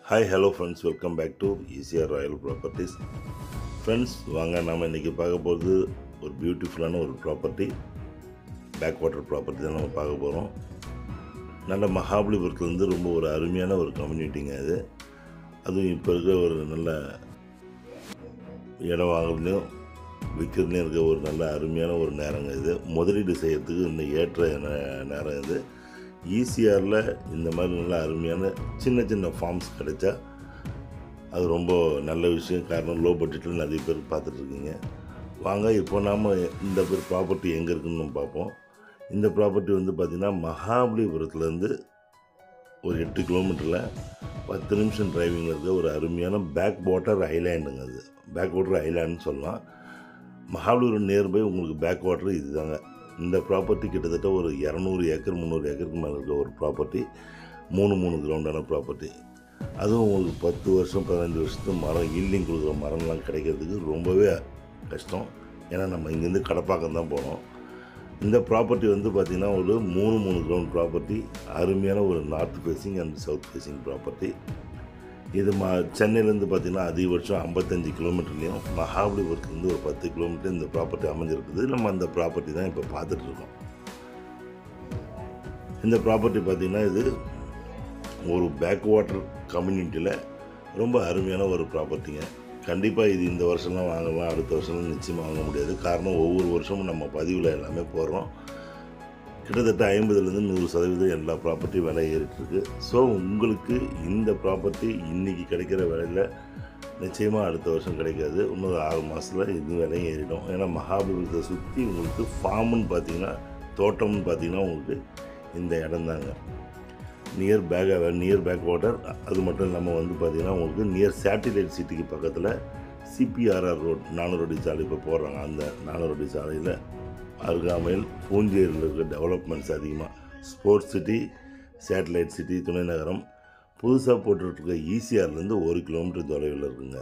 hi hello friends welcome back to ECR royal properties friends வாங்க நாம் இன்றைக்கி பார்க்க போகிறது ஒரு பியூட்டிஃபுல்லான ஒரு ப்ராப்பர்ட்டி பேக் வாட்டர் ப்ராப்பர்ட்டி தான் நம்ம பார்க்க போகிறோம் நல்ல மகாபலிபுரத்துலேருந்து ரொம்ப ஒரு அருமையான ஒரு கம்யூனிட்டிங்க அது அதுவும் இப்போ இருக்கிற ஒரு நல்ல இடம் வாங்குறதுலையும் விற்கிறதுலையும் இருக்க ஒரு நல்ல அருமையான ஒரு நேரங்க இது முதலீடு செய்யறதுக்கு இன்னும் ஏற்ற நே- நேரம் இது ஈசிஆரில் இந்த மாதிரி நல்ல அருமையான சின்ன சின்ன ஃபார்ம்ஸ் கிடைச்சா அது ரொம்ப நல்ல விஷயம் காரணம் லோ பட்ஜெட்டில் நிறைய பேர் பார்த்துட்ருக்கீங்க வாங்க இப்போ நாம் இந்த பேர் ப்ராப்பர்ட்டி எங்கே இருக்குன்னு நம்ம பார்ப்போம் இந்த ப்ராப்பர்ட்டி வந்து பார்த்திங்கன்னா மகாபலிபுரத்துலேருந்து ஒரு எட்டு கிலோமீட்டரில் பத்து நிமிஷம் டிரைவிங்கில் இருக்க ஒரு அருமையான பேக் வாட்டர் ஐலாண்டுங்க அது பேக் வாட்டர் ஐலாண்டுன்னு சொல்லலாம் மகாபலிபுரம் நியர்பை உங்களுக்கு பேக் வாட்டர் இதுதாங்க இந்த ப்ராப்பர்ட்டி கிட்டத்தட்ட ஒரு இரநூறு ஏக்கர் முந்நூறு ஏக்கருக்கு மேலே இருக்க ஒரு ப்ராப்பர்ட்டி மூணு மூணு கிரவுண்டான ப்ராப்பர்ட்டி அதுவும் உங்களுக்கு பத்து வருஷம் பதினஞ்சு வருஷத்துக்கு மரம் ஈல்டிங் கொடுக்குற மரம்லாம் கிடைக்கிறதுக்கு ரொம்பவே கஷ்டம் ஏன்னா நம்ம இங்கேருந்து கடப்பாக்கம் தான் போனோம் இந்த ப்ராப்பர்ட்டி வந்து பார்த்திங்கன்னா ஒரு மூணு மூணு கிரவுண்ட் ப்ராப்பர்ட்டி அருமையான ஒரு north facing and south facing property இது ம சென்னையிலேருந்து பார்த்திங்கன்னா அதிகபட்சம் ஐம்பத்தஞ்சு கிலோமீட்டர்லேயும் மகாபலிபுரத்துலேருந்து ஒரு பத்து கிலோமீட்டர் இந்த ப்ராப்பர்ட்டி அமைஞ்சிருக்குது நம்ம அந்த ப்ராப்பர்ட்டி தான் இப்போ பார்த்துட்டு இருக்கோம் இந்த ப்ராப்பர்ட்டி பார்த்திங்கன்னா இது ஒரு பேக் வாட்டர் கம்யூனிட்டியில் ரொம்ப அருமையான ஒரு ப்ராப்பர்ட்டிங்க கண்டிப்பாக இது இந்த வருஷம்லாம் வாங்கலாம் அடுத்த வருஷம்லாம் நிச்சயமாக வாங்க முடியாது காரணம் ஒவ்வொரு வருஷமும் நம்ம பதிவில் எல்லாமே போடுறோம் கிட்டத்தட்ட ஐம்பதுலேருந்து நூறு சதவீதம் எல்லா ப்ராப்பர்ட்டியும் விலை ஏறிட்டுருக்கு ஸோ உங்களுக்கு இந்த ப்ராப்பர்ட்டி இன்றைக்கி கிடைக்கிற விலையில் நிச்சயமாக அடுத்த வருஷம் கிடைக்காது இன்னொரு ஆறு மாதத்தில் இது விலையும் ஏறிடும் ஏன்னா மகாபலிபுரத்தை சுற்றி உங்களுக்கு ஃபார்முன்னு பார்த்தீங்கன்னா தோட்டம்னு பார்த்தீங்கன்னா உங்களுக்கு இந்த இடம்தாங்க near back near backwater அது மட்டும் இல்லாமல் வந்து பார்த்திங்கன்னா உங்களுக்கு நியர் சேட்டிலைட் சிட்டிக்கு பக்கத்தில் சிபிஆர்ஆர் ரோட் நானூறு அடி சாலை இப்போ போடுறாங்க அந்த நானூறு அடி சாலையில் அருகாமையில் பூஞ்சேரியில் இருக்க டெவலப்மெண்ட்ஸ் அதிகமாக ஸ்போர்ட்ஸ் சிட்டி சேட்டலைட் சிட்டி துணை நகரம் புதுசாக போட்டுட்ருக்க ஈசிஆர்லேருந்து ஒரு கிலோமீட்டர் தொலைவில் இருக்குங்க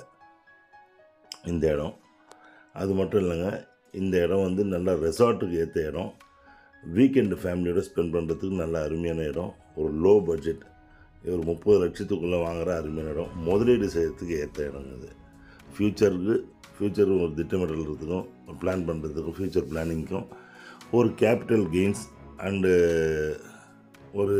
இந்த இடம் அது மட்டும் இல்லைங்க இந்த இடம் வந்து நல்ல ரெசார்ட்டுக்கு ஏற்ற இடம் வீக்கெண்டு ஃபேமிலியோட ஸ்பெண்ட் பண்ணுறதுக்கு நல்ல அருமையான இடம் ஒரு லோ பட்ஜெட் ஒரு முப்பது லட்சத்துக்குள்ளே வாங்குற அருமையான இடம் முதலீடு செய்யறதுக்கு ஏற்ற இடங்க இது ஃப்யூச்சருக்கு ஃப்யூச்சர் ஒரு திட்டமிடல் இருக்கிறதுக்கும் ஒரு பிளான் பண்ணுறதுக்கும் ஃப்யூச்சர் பிளானிங்க்கும் ஒரு கேபிட்டல் கெயின்ஸ் அண்டு ஒரு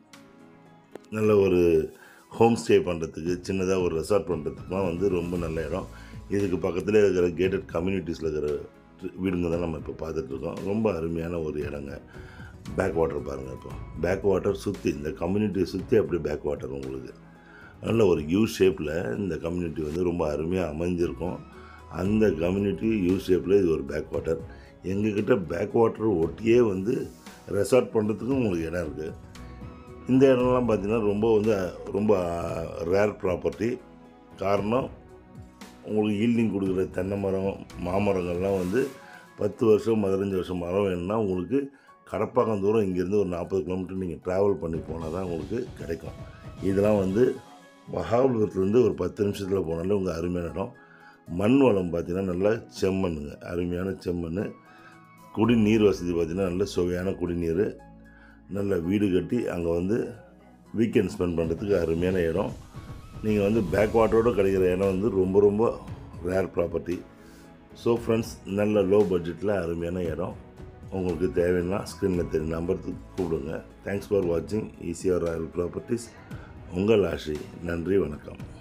நல்ல ஒரு ஹோம் ஸ்டே பண்ணுறதுக்கு சின்னதாக ஒரு ரெசார்ட் பண்ணுறதுக்குலாம் வந்து ரொம்ப நல்ல இடம் இதுக்கு பக்கத்தில் இருக்கிற கேட்டட் கம்யூனிட்டிஸில் இருக்கிற வீடுங்க தான் நம்ம இப்போ பார்த்துட்ருக்கோம் ரொம்ப அருமையான ஒரு இடங்க பேக் வாட்டர் பாருங்கள் இப்போ பேக் வாட்டர் சுற்றி இந்த கம்யூனிட்டியை சுற்றி அப்படி பேக் வாட்டர் உங்களுக்கு நல்ல ஒரு யூ ஷேப்பில் இந்த கம்யூனிட்டி வந்து ரொம்ப அருமையாக அமைஞ்சிருக்கும் அந்த கம்யூனிட்டி யூ ஷேப்பில் இது ஒரு பேக் வாட்டர் எங்ககிட்ட பேக் வாட்டர் ஒட்டியே வந்து ரெசார்ட் பண்ணுறதுக்கும் உங்களுக்கு இடம் இருக்குது இந்த இடம்லாம் பார்த்தீங்கன்னா ரொம்ப வந்து ரொம்ப ரேர் ப்ராப்பர்ட்டி காரணம் உங்களுக்கு ஈல்டிங் கொடுக்குற தென்னை மரம் மாமரங்கள்லாம் வந்து பத்து வருஷம் பதினஞ்சு வருஷம் மரம் வேணும்னா உங்களுக்கு கடப்பாக்கம் தூரம் இங்கேருந்து ஒரு நாற்பது கிலோமீட்டர் நீங்கள் ட்ராவல் பண்ணி போனால் தான் உங்களுக்கு கிடைக்கும் இதெல்லாம் வந்து மகாபலிபுரத்துலேருந்து ஒரு பத்து நிமிஷத்தில் போனாலே உங்கள் அருமையான இடம் மண் வளம் பார்த்தீங்கன்னா நல்லா செம்மண்ணுங்க அருமையான செம்மண் குடிநீர் வசதி பார்த்தீங்கன்னா நல்ல சுவையான குடிநீர் நல்ல வீடு கட்டி அங்கே வந்து வீக்கெண்ட் ஸ்பெண்ட் பண்ணுறதுக்கு அருமையான இடம் நீங்கள் வந்து பேக் வாட்டரோடு கிடைக்கிற இடம் வந்து ரொம்ப ரொம்ப ரேர் ப்ராப்பர்ட்டி ஸோ ஃப்ரெண்ட்ஸ் நல்ல லோ பட்ஜெட்டில் அருமையான இடம் உங்களுக்கு தேவைன்னா ஸ்க்ரீனில் தெரியும் நம்பருக்கு கூப்பிடுங்க தேங்க்ஸ் ஃபார் வாட்சிங் ஈஸியாக ராயல் ப்ராப்பர்ட்டிஸ் உங்கள் ஆஷி நன்றி வணக்கம்